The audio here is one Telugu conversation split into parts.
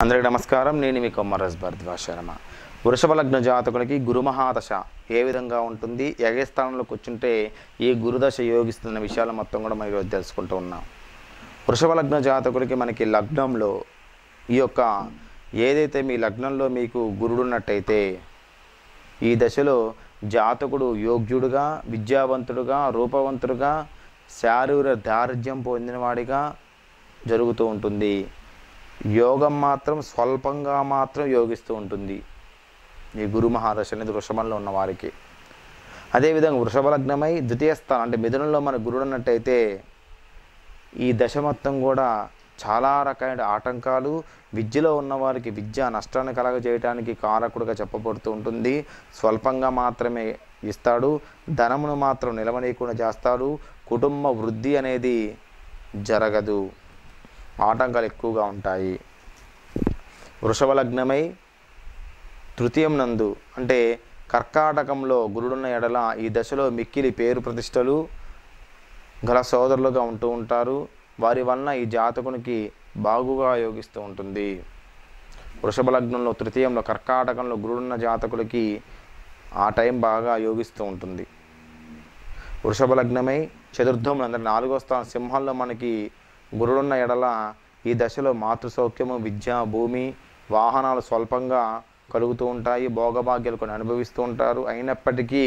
అందరికీ నమస్కారం నేను మీ కొమ్మరస్ భరద్వాజ శర్మ వృషభ లగ్న జాతకునికి గురుమహాదశ ఏ విధంగా ఉంటుంది ఏ స్థానంలో కూర్చుంటే ఈ గురుదశ యోగిస్తున్న విషయాలు మొత్తం కూడా మనం ఈరోజు తెలుసుకుంటూ ఉన్నాం వృషభ లగ్న జాతకుడికి మనకి లగ్నంలో ఈ యొక్క ఏదైతే మీ లగ్నంలో మీకు గురుడు ఉన్నట్టయితే ఈ దశలో జాతకుడు యోగ్యుడుగా విద్యావంతుడుగా రూపవంతుడుగా శారీర దారిద్ర్యం పొందినవాడిగా జరుగుతూ ఉంటుంది యోగం మాత్రం స్వల్పంగా మాత్రం యోగిస్తూ ఉంటుంది ఈ గురు మహాదశ అనేది వృషభంలో ఉన్న వారికి అదేవిధంగా వృషభ లగ్నమై ద్వితీయ స్థానం అంటే మిథునంలో మన గురుడు అన్నట్టయితే ఈ దశ మొత్తం కూడా చాలా రకమైన ఆటంకాలు విద్యలో ఉన్నవారికి విద్య నష్టాన్ని కలగజేయడానికి కారకుడుగా చెప్పబడుతూ ఉంటుంది స్వల్పంగా మాత్రమే ఇస్తాడు ధనమును మాత్రం నిలవనీయకుండా చేస్తాడు కుటుంబ వృద్ధి అనేది జరగదు ఆటంకాలు ఎక్కువగా ఉంటాయి వృషభ లగ్నమై తృతీయం నందు అంటే కర్కాటకంలో గురుడున్న ఎడల ఈ దశలో మిక్కిలి పేరు ప్రతిష్టలు గల సోదరులుగా ఉంటూ ఉంటారు వారి వలన ఈ జాతకునికి బాగుగా యోగిస్తూ ఉంటుంది వృషభ లగ్నంలో తృతీయంలో కర్కాటకంలో గురుడున్న జాతకులకి ఆ టైం బాగా యోగిస్తూ ఉంటుంది వృషభ లగ్నమై చతుర్థంలో అంటే నాలుగో స్థానం సింహంలో మనకి గురుడున్న ఎడల ఈ దశలో మాతృ సౌఖ్యము విద్య భూమి వాహనాలు స్వల్పంగా కలుగుతూ ఉంటాయి భోగభాగ్యాలు కొన్ని అనుభవిస్తూ ఉంటారు అయినప్పటికీ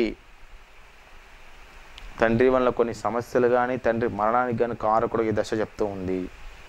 తండ్రి వల్ల కొన్ని సమస్యలు కానీ తండ్రి మరణానికి కానీ కారకుడు ఈ దశ చెప్తూ ఉంది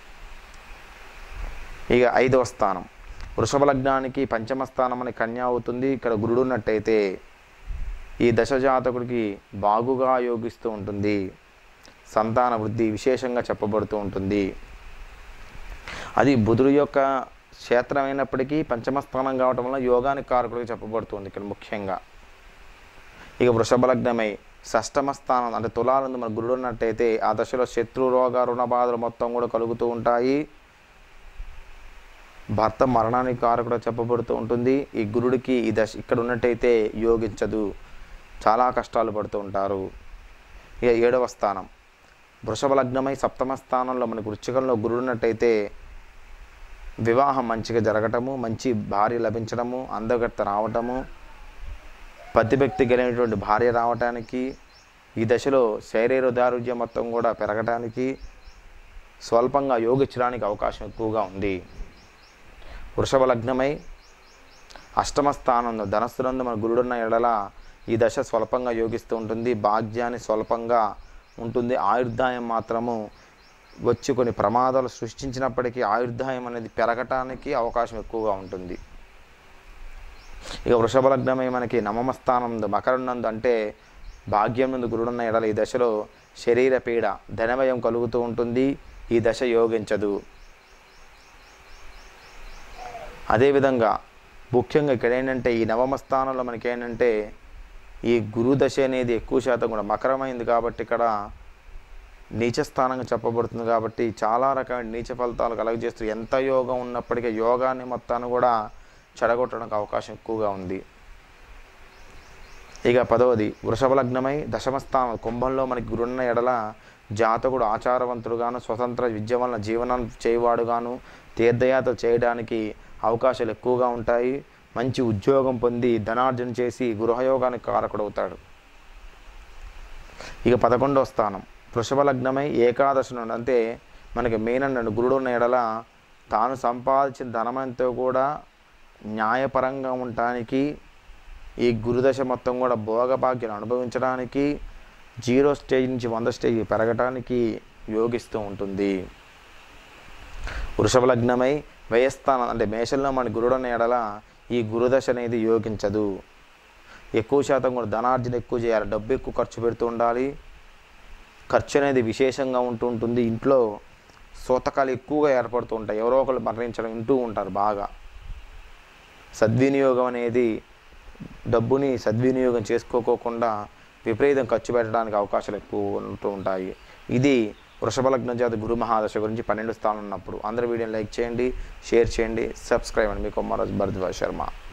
ఇక ఐదవ స్థానం వృషభ లగ్నానికి పంచమ స్థానం అని కన్యా అవుతుంది ఇక్కడ గురుడు ఉన్నట్టయితే ఈ దశ జాతకుడికి బాగుగా యోగిస్తూ ఉంటుంది సంతాన వృద్ధి విశేషంగా చెప్పబడుతూ ఉంటుంది అది బుధుడు యొక్క క్షేత్రం అయినప్పటికీ పంచమ స్థానం కావటం వల్ల యోగానికి కారకుడిగా చెప్పబడుతుంది ఇక్కడ ముఖ్యంగా ఇక వృషభ లగ్నమై షష్టమ స్థానం అంటే తులాలందు మన గురుడు ఉన్నట్టయితే ఆ దశలో శత్రు రోగ రుణ బాధలు మొత్తం కూడా కలుగుతూ ఉంటాయి భర్త మరణానికి కారకుడు చెప్పబడుతూ ఉంటుంది ఈ గురుడికి ఈ దశ ఇక్కడ ఉన్నట్టయితే యోగించదు చాలా కష్టాలు పడుతూ ఉంటారు ఇక ఏడవ స్థానం వృషభ లగ్నమై సప్తమ స్థానంలో మనకు వృచ్చికంలో గురుడు ఉన్నట్టయితే వివాహం మంచిగా జరగటము మంచి భార్య లభించడము అందగత్త రావటము పతిభక్తి కలిగినటువంటి భార్య రావటానికి ఈ దశలో శరీర దారుఢ్యం మొత్తం కూడా పెరగటానికి స్వల్పంగా యోగించడానికి అవకాశం ఎక్కువగా ఉంది వృషభ లగ్నమై అష్టమ స్థానంలో ధనస్సునందు మన గురుడున్న ఎడల ఈ దశ స్వల్పంగా యోగిస్తూ ఉంటుంది భాగ్యాన్ని స్వల్పంగా ఉంటుంది ఆయుర్దాయం మాత్రము వచ్చి కొన్ని ప్రమాదాలు సృష్టించినప్పటికీ ఆయుర్దాయం అనేది పెరగటానికి అవకాశం ఎక్కువగా ఉంటుంది ఇక వృషభ లగ్నమై మనకి నవమ స్థానం మకరం నందు అంటే భాగ్యం నందు గురుడున్న ఎడల ఈ దశలో శరీర పీడ ధనవయం కలుగుతూ ఉంటుంది ఈ దశ యోగించదు అదేవిధంగా ముఖ్యంగా ఇక్కడ ఏంటంటే ఈ నవమ స్థానంలో మనకి ఏంటంటే ఈ గురు దశ అనేది ఎక్కువ శాతం కూడా మకరమైంది కాబట్టి ఇక్కడ నీచ స్థానంగా చెప్పబడుతుంది కాబట్టి చాలా రకమైన నీచ ఫలితాలు కలగజేస్తూ ఎంత యోగం ఉన్నప్పటికీ యోగాన్ని మొత్తాన్ని కూడా చెడగొట్టడానికి అవకాశం ఎక్కువగా ఉంది ఇక పదవది వృషభ లగ్నమై దశమ స్థానం కుంభంలో మనకి గురున్న ఎడల జాతకుడు ఆచారవంతుడుగాను స్వతంత్ర విద్య వలన జీవనం చేయవాడుగాను తీర్థయాత్రలు చేయడానికి అవకాశాలు ఎక్కువగా ఉంటాయి మంచి ఉద్యోగం పొంది ధనార్జన చేసి గృహయోగానికి కారకుడవుతాడు ఇక పదకొండవ స్థానం వృషభ లగ్నమై ఏకాదశి నుండి అంటే మనకి మీనండి గురుడు ఉన్న ఎడల తాను సంపాదించిన ధనమంతో కూడా న్యాయపరంగా ఉండటానికి ఈ గురుదశ మొత్తం కూడా భోగభాగ్యం అనుభవించడానికి జీరో స్టేజ్ నుంచి వంద స్టేజ్ పెరగటానికి యోగిస్తూ ఉంటుంది వృషభ లగ్నమై వ్యయస్థానం అంటే మేషంలో మన గురుడన్న ఎడల ఈ గురుదశ అనేది యోగించదు ఎక్కువ శాతం కూడా ధనార్జన ఎక్కువ చేయాలి డబ్బు ఎక్కువ ఖర్చు పెడుతూ ఉండాలి ఖర్చు అనేది విశేషంగా ఉంటూ ఉంటుంది ఇంట్లో సూతకాలు ఎక్కువగా ఏర్పడుతూ ఉంటాయి ఎవరో ఒకరు మరణించడం వింటూ ఉంటారు బాగా సద్వినియోగం అనేది డబ్బుని సద్వినియోగం చేసుకోకోకుండా విపరీతం ఖర్చు పెట్టడానికి అవకాశాలు ఎక్కువ ఉంటూ ఉంటాయి ఇది వృషభ లగ్న జాతి గురు మహాదశ గురించి పన్నెండు స్థానం ఉన్నప్పుడు అందరూ వీడియోని లైక్ చేయండి షేర్ చేయండి సబ్స్క్రైబ్ అండి మీకు మరోజు భరద్వాజ్ శర్మ